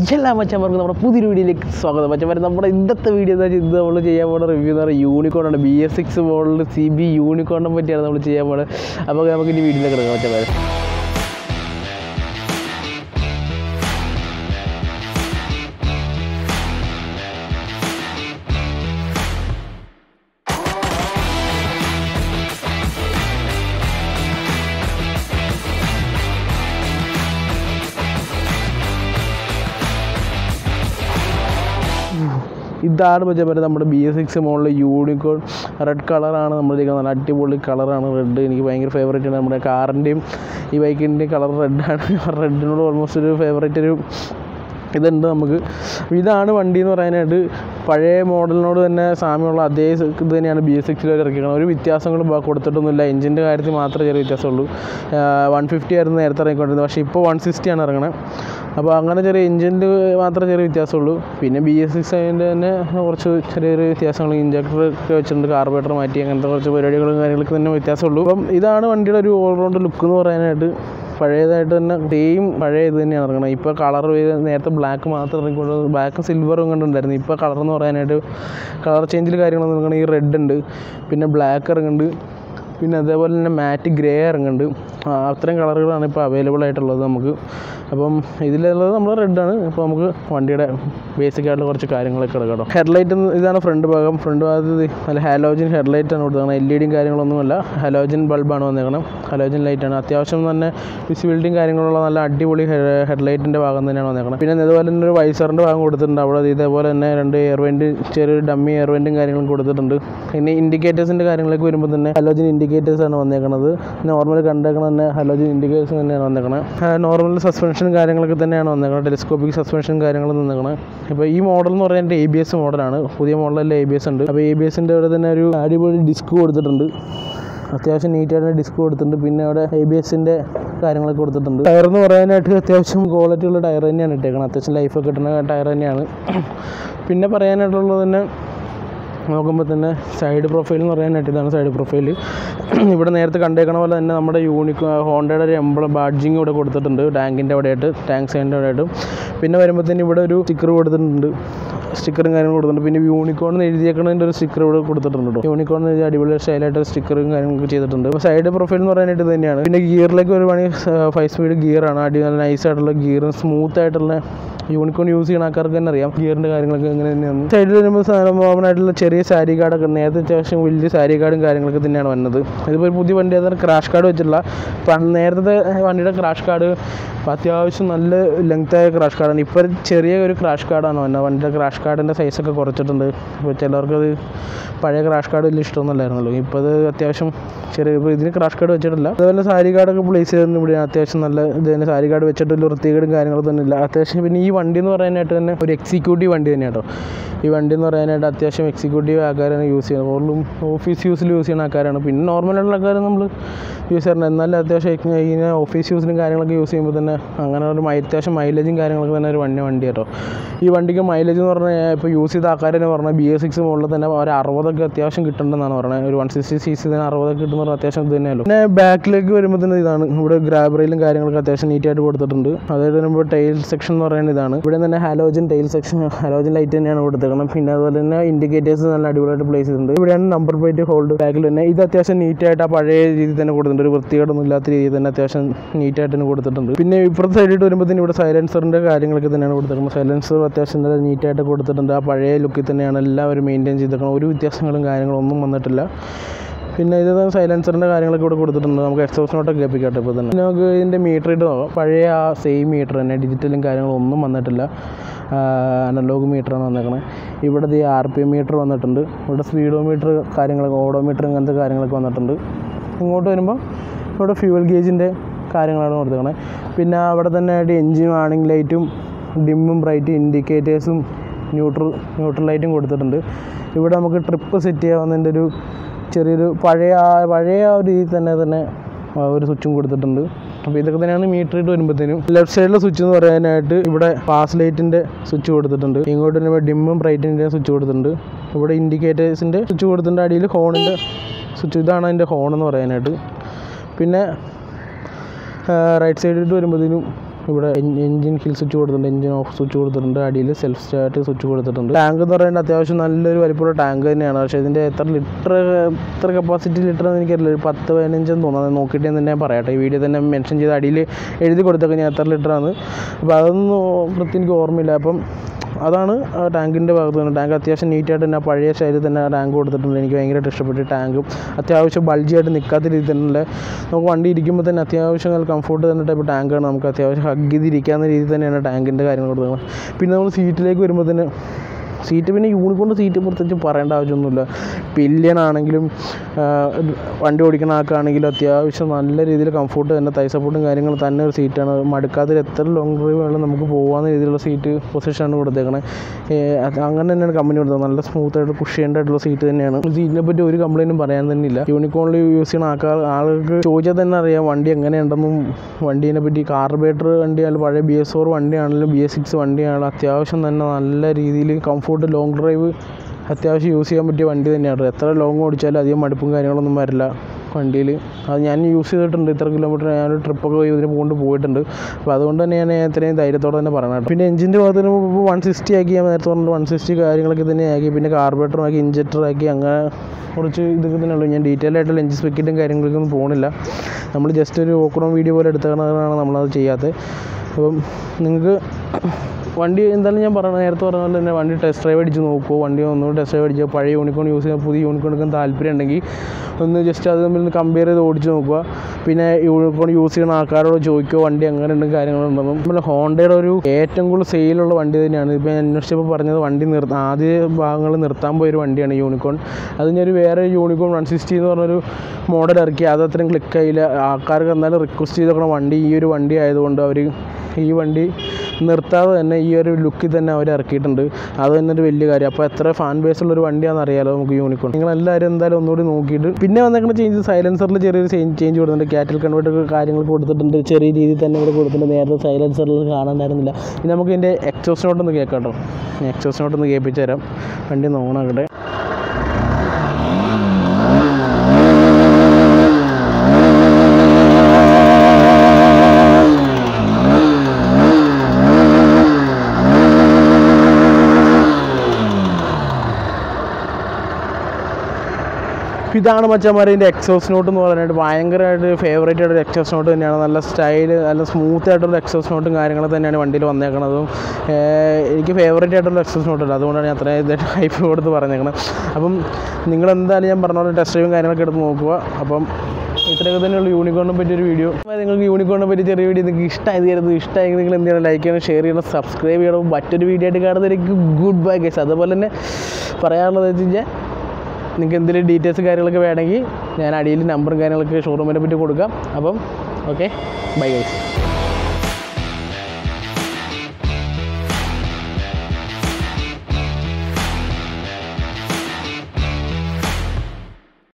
എല്ലാ മച്ചന്മാർക്കും നമ്മുടെ പുതിയൊരു വീഡിയോയിലേക്ക് സ്വാഗതം മച്ചന്മാർ നമ്മുടെ ഇന്നത്തെ വീഡിയോ എന്താ വെച്ചാൽ ഇത് നമ്മൾ ചെയ്യാൻ പോകുന്ന റിവ്യൂ എന്ന് പറയുന്നത് യൂണിക്കോണാണ് B S six model C B യൂണിക്കോണിനെ പറ്റിയാണ് നമ്മൾ ചെയ്യാൻ പോകുന്നത് അപ്പോൾ നമുക്ക് ഇനി വീഡിയോയിലേക്ക് കിടക്കാം മച്ചന്മാർ ഇതാണ് മച്ചന്മാർ നമ്മുടെ B S six model Unicorn red കളറാണ് നമ്മൾ ചെയ്യുന്നത് നല്ല അടിപൊളി കളറാണ് റെഡ് എനിക്ക് ഭയങ്കര ഫേവറേറ്റ് ആണ് നമ്മുടെ കാറിൻ്റെയും ഈ ബൈക്കിൻ്റെയും കളർ റെഡാണ് റെഡിനോട് ഓൾമോസ്റ്റ് ഒരു ഫേവറേറ്റ് ഒരു ഇതുണ്ട് നമുക്ക് ഇതാണ് വണ്ടി എന്ന് പറയാനായിട്ട് പഴയ മോഡലിനോട് തന്നെ സാമ്യമുള്ള അതേ ഇത് തന്നെയാണ് ബി എസ് സിക്സിൽ ഇറക്കിയത് ഒരു വ്യത്യാസങ്ങളും ബ- കൊടുത്തിട്ടൊന്നുമില്ല എഞ്ചിൻ്റെ കാര്യത്തിൽ മാത്രമേ ചെറിയ വ്യത്യാസമുള്ളൂ വൺ ഫിഫ്റ്റി ആയിരുന്നു നേരത്തെ ഇറങ്ങിക്കൊണ്ടിരുന്നത് പക്ഷേ ഇപ്പോൾ വൺ സിക്സ്റ്റി ആണ് ഇറങ്ങണത് അപ്പോൾ അങ്ങനെ ചെറിയ എഞ്ചിൻ്റെ മാത്രമേ ചെറിയ വ്യത്യാസമുള്ളൂ പിന്നെ ബി എസ് സിക്സ് അതിൻ്റെ തന്നെ കുറച്ച് ചെറിയൊരു വ്യത്യാസങ്ങൾ ഇഞ്ചക്ടർ ഒക്കെ വെച്ചിട്ടുണ്ട് കാർബറേറ്റർ മാറ്റി അങ്ങനത്തെ കുറച്ച് പരിപാടികളും കാര്യങ്ങളൊക്കെ തന്നെ വ്യത്യാസമുള്ളൂ അപ്പം ഇതാണ് വണ്ടിയുടെ ഒരു ഓൾറൗണ്ട് ലുക്ക് എന്ന് പറയാനായിട്ട് പഴയതായിട്ട് തന്നെ സെയിം പഴയ ഇത് തന്നെയാണ് ഇറങ്ങുന്നത് ഇപ്പോൾ കളർ നേരത്തെ ബ്ലാക്ക് മാത്രം ഇറങ്ങിക്കൊണ്ട് ബ്ലാക്കും സിൽവറും കണ്ടുണ്ടായിരുന്നു ഇപ്പോൾ കളർ എന്ന് പറയാനായിട്ട് കളർ ചേഞ്ചിൽ കാര്യങ്ങളൊന്നും ഇറങ്ങണം ഈ റെഡ് ഉണ്ട് പിന്നെ ബ്ലാക്ക് ഇറങ്ങുന്നുണ്ട് പിന്നെ അതേപോലെ തന്നെ മാറ്റ് ഗ്രേ ഇറങ്ങുന്നുണ്ട് ആ, അത്രയും കളറുകളാണ് ഇപ്പോൾ അവൈലബിൾ ആയിട്ടുള്ളത് നമുക്ക് അപ്പം ഇതിലുള്ളത് നമ്മൾ റെഡാണ് ഇപ്പോൾ നമുക്ക് വണ്ടിയുടെ ബേസിക് ആയിട്ടുള്ള കുറച്ച് കാര്യങ്ങളൊക്കെ എടുക്കാം ഹെഡ്ലൈറ്റ് ഇതാണ് ഫ്രണ്ട് ഭാഗം ഫ്രണ്ട് ഭാഗത്ത് ഇത് നല്ല ഹാലോജിൻ ഹെഡ്ലൈറ്റ് ആണ് കൊടുത്തത് എൽ ഇ ഡിയും കാര്യങ്ങളൊന്നുമല്ല ഹാലോജിൻ ബൾബാണ് വന്നേക്കണം ഹാലോജിൻ ലൈറ്റാണ് അത്യാവശ്യം തന്നെ വിസിബിലിറ്റിയും കാര്യങ്ങളുള്ള നല്ല അടിപൊളി ഹെഡ്ലൈറ്റിൻ്റെ ഭാഗം തന്നെയാണ് വന്നേക്കണം പിന്നെ ഇതുപോലെ തന്നെ ഒരു വൈസറിൻ്റെ ഭാഗം കൊടുത്തിട്ടുണ്ട് അവിടെ ഇതേപോലെ തന്നെ രണ്ട് എയർ വെൻറ്റ് ചെറിയൊരു ഡമ്മി എയർ വെൻറ്റും കാര്യങ്ങളും കൊടുത്തിട്ടുണ്ട് പിന്നെ ഇൻഡിക്കേറ്റേഴ്സിൻ്റെ കാര്യങ്ങളിലേക്ക് വരുമ്പോൾ തന്നെ ഹലോജിൻ ഇൻഡിക്കേറ്റേഴ്സ് ആണ് വന്നേക്കുന്നത് നോർമൽ കണ്ടേക്കണ തന്നെ ഹലോജിൻ ഇൻഡിക്കേറ്റേഴ്സ് തന്നെയാണ് വന്നേക്കണത് നോർമൽ സസ്പെൻഷനും കാര്യങ്ങളൊക്കെ തന്നെയാണ് വന്നേക്കുന്നത് ടെലിസ്കോപ്പിക് സസ്പെൻഷനും കാര്യങ്ങളും വന്നേക്കണത് ഇപ്പോൾ ഈ മോഡൽ എന്ന് പറയുന്നത് എ ബി എസ് മോഡലാണ് പുതിയ മോഡലിൽ എ ബി എസ് ഉണ്ട് അപ്പോൾ എ ബി എസിൻ്റെ അവിടെ തന്നെ ഒരു അടിപൊളി ഡിസ്ക് കൊടുത്തിട്ടുണ്ട് അത്യാവശ്യം നീറ്റായിട്ട് ഡിസ്ക് കൊടുത്തിട്ടുണ്ട് പിന്നെ അവിടെ എ ബി എസിൻ്റെ കാര്യങ്ങളൊക്കെ കൊടുത്തിട്ടുണ്ട് ടയർ എന്ന് പറയാനായിട്ട് അത്യാവശ്യം ക്വാളിറ്റി ഉള്ള ടയർ തന്നെയാണ് ഇട്ടേക്കുന്നത് അത്യാവശ്യം ലൈഫൊക്കെ കിട്ടുന്ന ടയർ തന്നെയാണ് പിന്നെ പറയാനായിട്ടുള്ളത് തന്നെ നോക്കുമ്പോൾ തന്നെ സൈഡ് പ്രൊഫൈൽ എന്ന് പറയാനായിട്ട് ഇതാണ് സൈഡ് പ്രൊഫൈൽ ഇവിടെ നേരത്തെ കണ്ടേക്കണ പോലെ തന്നെ നമ്മുടെ യൂണിക് ഹോണ്ടയുടെ ഒരു എംബ്ലം ബാഡ്ജിങ് ഇവിടെ കൊടുത്തിട്ടുണ്ട് ടാങ്കിൻ്റെ അവിടെയായിട്ട് ടാങ്ക് സൈഡിൻ്റെ അവിടെയായിട്ട് പിന്നെ വരുമ്പോഴത്തേന് ഇവിടെ ഒരു സ്റ്റിക്കർ കൊടുത്തിട്ടുണ്ട് സ്റ്റിക്കറും കാര്യങ്ങളും കൊടുത്തിട്ടുണ്ട് പിന്നെ യൂണിക്കോൺ എന്ന് എഴുതിയേക്കണതിൻ്റെ ഒരു സ്റ്റിക്കർ ഇവിടെ കൊടുത്തിട്ടുണ്ട് കേട്ടോ യൂണിക്കോൺ എന്ന് എഴുതി അടിപൊളി സ്റ്റൈലായിട്ട് സ്റ്റിക്കറും കാര്യങ്ങളൊക്കെ ചെയ്തിട്ടുണ്ട് അപ്പോൾ സൈഡ് പ്രൊഫൈൽ എന്ന് പറയാനായിട്ട് ഇത് തന്നെയാണ് പിന്നെ ഗിയറിലേക്ക് വരുവാണെങ്കിൽ ഫൈവ് സ്പീഡ് ഗിയറാണ് അടി നല്ല നൈസ് ആയിട്ടുള്ള ഗിയറും സ്മൂത്ത് ആയിട്ടുള്ള യൂണിക്കോൺ യൂസ് ചെയ്യുന്ന ആൾക്കാർക്ക് തന്നെ അറിയാം ഗിയറിൻ്റെ കാര്യങ്ങളൊക്കെ എങ്ങനെ തന്നെയാണ് സൈഡിൽ വരുമ്പോൾ സാധനം ആയിട്ടുള്ള ചെറിയ സാരി കാർഡൊക്കെ നേരത്തെ അത്യാവശ്യം വലിയ സാരി കാർഡും കാര്യങ്ങളൊക്കെ തന്നെയാണ് വന്നത് ഇതിപ്പോൾ ഒരു പുതിയ വണ്ടി അതാണ് ക്രാഷ് കാർഡ് വെച്ചിട്ടുള്ള പണ്ട് നേരത്തെ വണ്ടിയുടെ ക്രാഷ് കാർഡ് അത്യാവശ്യം നല്ല ലെങ്ത് ആയ ക്രാഷ് കാർഡാണ് ഇപ്പോൾ ഒരു ചെറിയ ഒരു ക്രാഷ് കാർഡാണ് വന്നത് വണ്ടിയുടെ ക്രാഷ് കാർഡിൻ്റെ സൈസൊക്കെ കുറച്ചിട്ടുണ്ട് ഇപ്പോൾ ചിലർക്കത് പഴയ ക്രാഷ് കാർഡ് വലിയ ഇഷ്ടമൊന്നുമല്ലായിരുന്നല്ലോ ഇപ്പോൾ അത് അത്യാവശ്യം ചെറിയ ഇപ്പോൾ ഇതിന് ക്രാഷ് കാർഡ് വെച്ചിട്ടില്ല അതുപോലെ സാരി കാർഡൊക്കെ പ്ലേസ് ചെയ്തിട്ടുണ്ട് ഇവിടെ അത്യാവശ്യം നല്ല ഇത് തന്നെ സാരി കാർഡ് വെച്ചിട്ട് വലിയ വൃത്തികേടും കാര്യങ്ങളൊന്നും ഇല്ല അത്യാവശ്യം പിന്നെ ഈ വണ്ടി എന്ന് പറയാനായിട്ട് തന്നെ ഒരു എക്സിക്യൂട്ടീവ് വണ്ടി തന്നെയാണ് കേട്ടോ ഈ വണ്ടി എന്ന് പറയാനായിട്ട് അത്യാവശ്യം എക്സിക്യൂട്ടീവ് ആൾക്കാരാണ് യൂസ് ചെയ്യുന്നത് കൂടുതലും ഓഫീസ് യൂസിൽ യൂസ് ചെയ്യുന്ന ആൾക്കാരാണ് പിന്നെ നോർമലായിട്ടുള്ള ആൾക്കാർ നമ്മൾ യൂസ് ചെയ്യുന്നത് എന്നാലും അത്യാവശ്യം ഇങ്ങനെ ഓഫീസ് യൂസിനും കാര്യങ്ങളൊക്കെ യൂസ് ചെയ്യുമ്പോൾ തന്നെ അങ്ങനെ ഒരു മൈ- അത്യാവശ്യം മൈലേജും കാര്യങ്ങളൊക്കെ തന്നെ ഒരു വണ്ടി വണ്ടി കേട്ടോ ഈ വണ്ടിക്ക് മൈലേജ് എന്ന് പറഞ്ഞാൽ ഇപ്പോൾ യൂസ് ചെയ്ത ആൾക്കാർ തന്നെ പറഞ്ഞാൽ ബി എസ് സിക്സ് മുകളിൽ തന്നെ ഒരു അറുപതൊക്കെ അത്യാവശ്യം കിട്ടുന്നുണ്ടെന്നാണ് പറയുന്നത് ഒരു വൺ സിക്സ്റ്റി സി സി തന്നെ അറുപതൊക്കെ കിട്ടുന്ന പറഞ്ഞാൽ അത്യാവശ്യം ഇത് തന്നെയല്ലോ പിന്നെ ബാക്കിലേക്ക് വരുമ്പോൾ തന്നെ ഇതാണ് ഇവിടെ ഗ്രാബ് റെയിലും കാര്യങ്ങളൊക്കെ അത്യാവശ്യം നീറ്റായിട്ട് കൊടുത്തിട്ടുണ്ട് അതായത് വരുമ്പോൾ ടൈൽ സെക്ഷൻ എന്ന് പറയുന്നത് ഇതാണ് ഇവിടെ തന്നെ halogen tail section halogen light തന്നെയാണ് കൊടുത്തേക്കുന്നത് പിന്നെ അതുപോലെ തന്നെ ഇൻഡിക്കേറ്റേഴ്സ് നല്ല അടിപൊളിയായിട്ട് പ്ലേസ് ചെയ്തിട്ടുണ്ട് ഇവിടെയാണ് നമ്പർ പ്ലേറ്റ് ഹോൾഡ് ബാക്കിൽ തന്നെ ഇത് അത്യാവശ്യം നീറ്റായിട്ട് ആ പഴയ രീതിയിൽ തന്നെ കൊടുത്തിട്ടുണ്ട് ഒരു വൃത്തികേടൊന്നും ഇല്ലാത്ത രീതിയിൽ തന്നെ അത്യാവശ്യം നീറ്റായിട്ട് തന്നെ കൊടുത്തിട്ടുണ്ട് പിന്നെ ഇപ്പുറത്തെ സൈഡിൽ വരുമ്പോഴത്തേന് ഇവിടെ സൈലൻസറിൻ്റെ കാര്യങ്ങളൊക്കെ തന്നെയാണ് കൊടുത്തേക്കുന്നത് സൈലൻസർ അത്യാവശ്യം നല്ല നീറ്റായിട്ട് കൊടുത്തിട്ടുണ്ട് ആ പഴയ ലുക്കിൽ തന്നെയാണ് എല്ലാവരും മെയിൻറ്റെയിൻ ചെയ്തേക്കുന്നത് ഒരു വ്യത്യാസങ്ങളും കാര്യങ്ങളും ഒന്നും വന്നിട്ടില്ല പിന്നെ ഇത് സൈലൻസറിൻ്റെ കാര്യങ്ങളൊക്കെ ഇവിടെ കൊടുത്തിട്ടുണ്ട് നമുക്ക് എക്സോസ് നോട്ടൊക്കെ കേൾപ്പിക്കട്ടെ ഇപ്പോൾ തന്നെ പിന്നെ നമുക്ക് ഇതിൻ്റെ മീറ്റർ ഇട്ട് നോക്കാം പഴയ ആ സെയിം മീറ്റർ തന്നെ ഡിജിറ്റലും കാര്യങ്ങളും ഒന്നും വന്നിട്ടില്ല അനലോഗ് മീറ്ററാണ് വന്നേക്കണത് ഇവിടെ ഈ ആർ പി എം മീറ്റർ വന്നിട്ടുണ്ട് ഇവിടെ സ്പീഡോമീറ്റർ കാര്യങ്ങളൊക്കെ ഓഡോമീറ്റർ ഇങ്ങനത്തെ കാര്യങ്ങളൊക്കെ വന്നിട്ടുണ്ട് ഇങ്ങോട്ട് വരുമ്പോൾ ഇവിടെ ഫ്യൂവൽ ഗേജിൻ്റെ കാര്യങ്ങളാണ് കൊടുത്തേക്കണത് പിന്നെ അവിടെ തന്നെ ആയിട്ട് എൻജിനും ആണിംഗ് ലൈറ്റും ഡിമ്മും ബ്രൈറ്റ് ഇൻഡിക്കേറ്റേഴ്സും ന്യൂട്രൽ ന്യൂട്രൽ ലൈറ്റും കൊടുത്തിട്ടുണ്ട് ഇവിടെ നമുക്ക് ട്രിപ്പ് സെറ്റ് ചെയ്യാവുന്നതിൻ്റെ ഒരു ചെറിയൊരു പഴയ ആ- പഴയ ആ ഒരു രീതിയിൽ തന്നെ തന്നെ ആ ഒരു സ്വിച്ചും കൊടുത്തിട്ടുണ്ട് അപ്പോൾ ഇതൊക്കെ തന്നെയാണ് മീറ്റർ ഇട്ട് വരുമ്പോഴത്തേനും ലെഫ്റ്റ് സൈഡിലെ സ്വിച്ച് എന്ന് പറയാനായിട്ട് ഇവിടെ പാസ് ലൈറ്റിൻ്റെ സ്വിച്ച് കൊടുത്തിട്ടുണ്ട് ഇങ്ങോട്ട് വരുമ്പോൾ ഡിമ്മും ബ്രൈറ്റിൻ്റെ സ്വിച്ച് കൊടുത്തിട്ടുണ്ട് ഇവിടെ ഇൻഡിക്കേറ്റേഴ്സിൻ്റെ സ്വിച്ച് കൊടുത്തിട്ടുണ്ട് അടിയിൽ ഹോണിൻ്റെ സ്വിച്ച് ഇതാണ് അതിൻ്റെ ഹോൺ എന്ന് പറയാനായിട്ട് പിന്നെ റൈറ്റ് സൈഡിലോട്ട് വരുമ്പോഴത്തേനും ഇവിടെ എൻജിൻ ഹിൽ സ്വിച്ച് കൊടുത്തിട്ടുണ്ട് എൻജിൻ ഓഫ് സ്വിച്ച് കൊടുത്തിട്ടുണ്ട് അടിയിൽ സെൽഫ് സ്റ്റാർട്ട് സ്വിച്ച് കൊടുത്തിട്ടുണ്ട് ടാങ്ക് എന്ന് പറയുന്നത് അത്യാവശ്യം നല്ലൊരു വലിപ്പമുള്ള ടാങ്ക് തന്നെയാണ് പക്ഷേ ഇതിൻ്റെ എത്ര ലിറ്റർ എത്ര കപ്പാസിറ്റി ലിറ്റർ എന്ന് എനിക്കറിയില്ല ഒരു പത്ത് പതിനഞ്ചെന്ന് തോന്നുന്നു അത് നോക്കിയിട്ട് ഞാൻ തന്നെ പറയട്ടെ ഈ വീഡിയോ തന്നെ മെൻഷൻ ചെയ്ത് അടിയിൽ എഴുതി കൊടുത്തൊക്കെ ഞാൻ എത്ര ലിറ്ററാണ് അപ്പോൾ അതൊന്നും കൃത്യം എനിക്ക് ഓർമ്മയില്ല അപ്പം അതാണ് ആ ടാങ്കിൻ്റെ ഭാഗത്ത് നിന്ന് ടാങ്ക് അത്യാവശ്യം നീറ്റായിട്ട് തന്നെ ആ പഴയ സ്റ്റൈലിൽ തന്നെ ആ ടാങ്ക് കൊടുത്തിട്ടുണ്ട് എനിക്ക് ഭയങ്കരമായിട്ട് ഇഷ്ടപ്പെട്ടു ടാങ്കും അത്യാവശ്യം ബൾജിയായിട്ട് നിൽക്കാത്ത രീതിയിൽ തന്നെ നമുക്ക് വണ്ടി ഇരിക്കുമ്പോൾ തന്നെ അത്യാവശ്യം നല്ല കംഫോർട്ട് തന്നെ ടൈപ്പ് ടാങ്കാണ് നമുക്ക് അത്യാവശ്യം ഹഗ് ചെയ്തിരിക്കാവുന്ന രീതിയിൽ തന്നെയാണ് ടാങ്കിൻ്റെ കാര്യങ്ങൾ കൊടുക്കുന്നത് പിന്നെ നമ്മൾ സീറ്റിലേക്ക് വരുമ്പോൾ തന്നെ സീറ്റ് പിന്നെ യൂണിക്കോണിൻ്റെ സീറ്റ് പ്രത്യേകിച്ച് പറയേണ്ട ആവശ്യമൊന്നുമില്ല പില്യൻ ആണെങ്കിലും ആ, വണ്ടി ഓടിക്കുന്ന ആൾക്കാണെങ്കിലും അത്യാവശ്യം നല്ല രീതിയിൽ കംഫോർട്ട് തന്നെ തൈ സപ്പോർട്ടും കാര്യങ്ങളും തന്നെ ഒരു സീറ്റാണ് മടുക്കാതെ എത്ര ലോങ് ഡ്രൈവ് വേണം നമുക്ക് പോകാവുന്ന രീതിയിലുള്ള സീറ്റ് പൊസിഷനാണ് കൊടുത്തേക്കണത് ഏ, അത് അങ്ങനെ തന്നെയാണ് കമ്പനി കൊടുത്തത് നല്ല സ്മൂത്ത് ആയിട്ട് കുഷിയേണ്ട ആയിട്ടുള്ള സീറ്റ് തന്നെയാണ് സീറ്റിനെ പറ്റി ഒരു കംപ്ലൈൻറ്റും പറയാൻ തന്നെ ഇല്ല യൂണിക്കോണിൽ യൂസ് ചെയ്യുന്ന ആൾക്കാർ ആൾക്ക് ചോദിച്ചാൽ തന്നെ അറിയാം വണ്ടി എങ്ങനെയുണ്ടെന്നും വണ്ടീനെ പറ്റി കാർബേറ്റർ വണ്ടിയായാലും പഴയ ബി എസ് ഫോർ വണ്ടിയാണെങ്കിലും ബി എസ് സിക്സ് വണ്ടിയാണെങ്കിലും അത്യാവശ്യം തന്നെ നല്ല രീതിയിൽ കംഫോർട്ട് ലോങ് ഡ്രൈവ് അത്യാവശ്യം യൂസ് ചെയ്യാൻ പറ്റിയ വണ്ടി തന്നെയാണ് എത്ര ലോങ് ഓടിച്ചാലും അധികം മടുപ്പും കാര്യങ്ങളൊന്നും വരില്ല വണ്ടിയിൽ അത് ഞാൻ യൂസ് ചെയ്തിട്ടുണ്ട് ഇത്ര കിലോമീറ്റർ ഞാൻ ട്രിപ്പൊക്കെ ഇതിന് കൊണ്ട് പോയിട്ടുണ്ട് അപ്പോൾ അതുകൊണ്ട് തന്നെ ഞാൻ ഇത്രയും ധൈര്യത്തോടെ തന്നെ പറയണം കേട്ടോ പിന്നെ എഞ്ചിൻ്റെ ഭാഗത്ത് ഇപ്പോൾ വൺ സിക്സ്റ്റി ആക്കി ഞാൻ നേരത്തെ പറഞ്ഞിട്ട് വൺ സിക്സ്റ്റി കാര്യങ്ങളൊക്കെ തന്നെ ആക്കി പിന്നെ കാർബറേറ്ററും ആക്കി ഇഞ്ചക്ടർ ആക്കി അങ്ങനെ കുറച്ച് ഇതൊക്കെ തന്നെ ഉള്ളൂ ഞാൻ ഡീറ്റെയിൽ ആയിട്ടുള്ള എഞ്ചിൻ സ്പെക്കിറ്റും കാര്യങ്ങൾക്കൊന്നും പോകുന്നില്ല നമ്മൾ ജസ്റ്റ് ഒരു ഓക്രോൺ വീഡിയോ പോലെ എടുത്തതാണ് നമ്മളത് ചെയ്യാത്തത് അപ്പം നിങ്ങൾക്ക് വണ്ടി എന്തായാലും ഞാൻ പറഞ്ഞ നേരത്തെ പറഞ്ഞ പോലെ തന്നെ വണ്ടി ടെസ്റ്റ് ഡ്രൈവ് അടിച്ച് നോക്കുമോ വണ്ടി ഒന്നുകൂടി ടെസ്റ്റ് ഡ്രൈവ് അടിക്കുക പഴയ യൂണിക്കോൺ യൂസ് ചെയ്യാൻ പുതിയ യൂണിക്കോൺ എടുക്കാൻ താല്പര്യം ഉണ്ടെങ്കിൽ ഒന്ന് ജസ്റ്റ് അത് തമ്മിൽ ഒന്ന് കമ്പയർ ചെയ്ത് ഓടിച്ച് നോക്കുക പിന്നെ യൂണിക്കോൺ യൂസ് ചെയ്യുന്ന ആൾക്കാരോട് ചോദിക്കുക വണ്ടി എങ്ങനെ ഉണ്ട് കാര്യങ്ങളുണ്ടെന്നും പിന്നെ ഹോണ്ടയുടെ ഒരു ഏറ്റവും കൂടുതൽ സെയിലുള്ള വണ്ടി തന്നെയാണ് ഇപ്പോൾ ഞാൻ അന്വേഷിച്ചപ്പോൾ പറഞ്ഞത് വണ്ടി നിർ ആദ്യ ഭാഗങ്ങൾ നിർത്താൻ പോയൊരു വണ്ടിയാണ് യൂണിക്കോൺ അത് ഞാനൊരു വേറെ യൂണിക്കോൺ വൺ സിക്സ്റ്റി എന്ന് പറഞ്ഞൊരു മോഡൽ ഇറക്കി അത് അത്രയും ക്ലിക്ക് ആയില്ല ആൾക്കാർക്ക് എന്നാലും റിക്വസ്റ്റ് ചെയ്ത് നോക്കണം വണ്ടി ഈ ഒരു വണ്ടി ആയതുകൊണ്ട് അവർ ഈ വണ്ടി നിർത്താതെ തന്നെ ഈ ഒരു ലുക്കിൽ തന്നെ അവർ ഇറക്കിയിട്ടുണ്ട് അത് തന്നെ ഒരു വലിയ കാര്യം അപ്പോൾ എത്ര ഫാൻ ബേസ് ഉള്ള ഒരു വണ്ടിയാണെന്ന് അറിയാലോ നമുക്ക് യൂണിക്കോൺ നിങ്ങൾ എല്ലാവരും എന്തായാലും ഒന്നുകൂടി നോക്കിയിട്ട് പിന്നെ വന്നേക്കുന്ന ചേഞ്ച് സൈലൻസറിൽ ചെറിയൊരു ചേഞ്ച് കൊടുത്തിട്ടുണ്ട് കാറ്റൽ കൺവേർട്ടർ കാര്യങ്ങൾ കൊടുത്തിട്ടുണ്ട് ചെറിയ രീതിയിൽ തന്നെ ഇവിടെ കൊടുത്തിട്ടുണ്ട് നേരത്തെ സൈലൻസറിൽ കാണാണ്ടായിരുന്നില്ല ഇനി നമുക്ക് ഇതിൻ്റെ എക്സോസ് നോട്ടൊന്ന് കേൾക്കാം കേട്ടോ എക്സോസ് നോട്ടൊന്ന് കേൾപ്പിച്ച് തരാം വണ്ടി ഒന്ന് ഓണാക്കട്ടെ ഇതാണ് മച്ചന്മാരെ ഇതിൻ്റെ എക്സോസ് നോട്ട് എന്ന് പറഞ്ഞിട്ട് ഭയങ്കരമായിട്ട് ഫേവറേറ്റ് ആയിട്ടൊരു എക്സോസ് നോട്ട് തന്നെയാണ് നല്ല സ്റ്റൈൽ നല്ല സ്മൂത്ത് ആയിട്ടുള്ള എക്സോസ് നോട്ടും കാര്യങ്ങളും തന്നെയാണ് വണ്ടിയിൽ വന്നേക്കണതും ഏഹ് എനിക്ക് ഫേവറേറ്റ് ആയിട്ടുള്ള എക്സോസ് നോട്ടല്ല അതുകൊണ്ടാണ് ഞാൻ അത്രയും ഇതായിട്ട് ഹൈപ്പ് കൊടുത്ത് പറഞ്ഞേക്കണം അപ്പം നിങ്ങൾ എന്തായാലും ഞാൻ പറഞ്ഞ പോലെ ടെസ്റ്റ് ഡ്രൈവും കാര്യങ്ങളൊക്കെ എടുത്ത് നോക്കുക അപ്പം ഇത്രയൊക്കെ തന്നെയുള്ള യൂണിക്കോണിനെ പറ്റി ഒരു വീഡിയോ അപ്പോൾ നിങ്ങൾക്ക് യൂണിക്കോണിനെ പറ്റി ചെറിയ വീഡിയോ നിങ്ങൾക്ക് ഇഷ്ടമായിരുന്നു ഇഷ്ടമായി നിങ്ങൾ എന്ത് ചെയ്യണം ലൈക്ക് ചെയ്യണം ഷെയർ ചെയ്യണം സബ്സ്ക്രൈബ് ചെയ്യണം മറ്റൊരു വീഡിയോ ആയിട്ട് കാണുന്നതിലേക്ക് ഗുഡ് ബൈ ഗൈസ് അതുപോലെ തന്നെ പറയാനുള്ളത് വെച്ച് കഴിഞ്ഞാൽ നിങ്ങൾക്ക് എന്തെങ്കിലും ഡീറ്റെയിൽസ് കാര്യങ്ങളൊക്കെ വേണമെങ്കിൽ ഞാൻ അടിയിൽ നമ്പറും കാര്യങ്ങളൊക്കെ ഷോറൂമിനെ പറ്റി കൊടുക്കാം അപ്പം ഓക്കെ ബൈ ഗൈസ്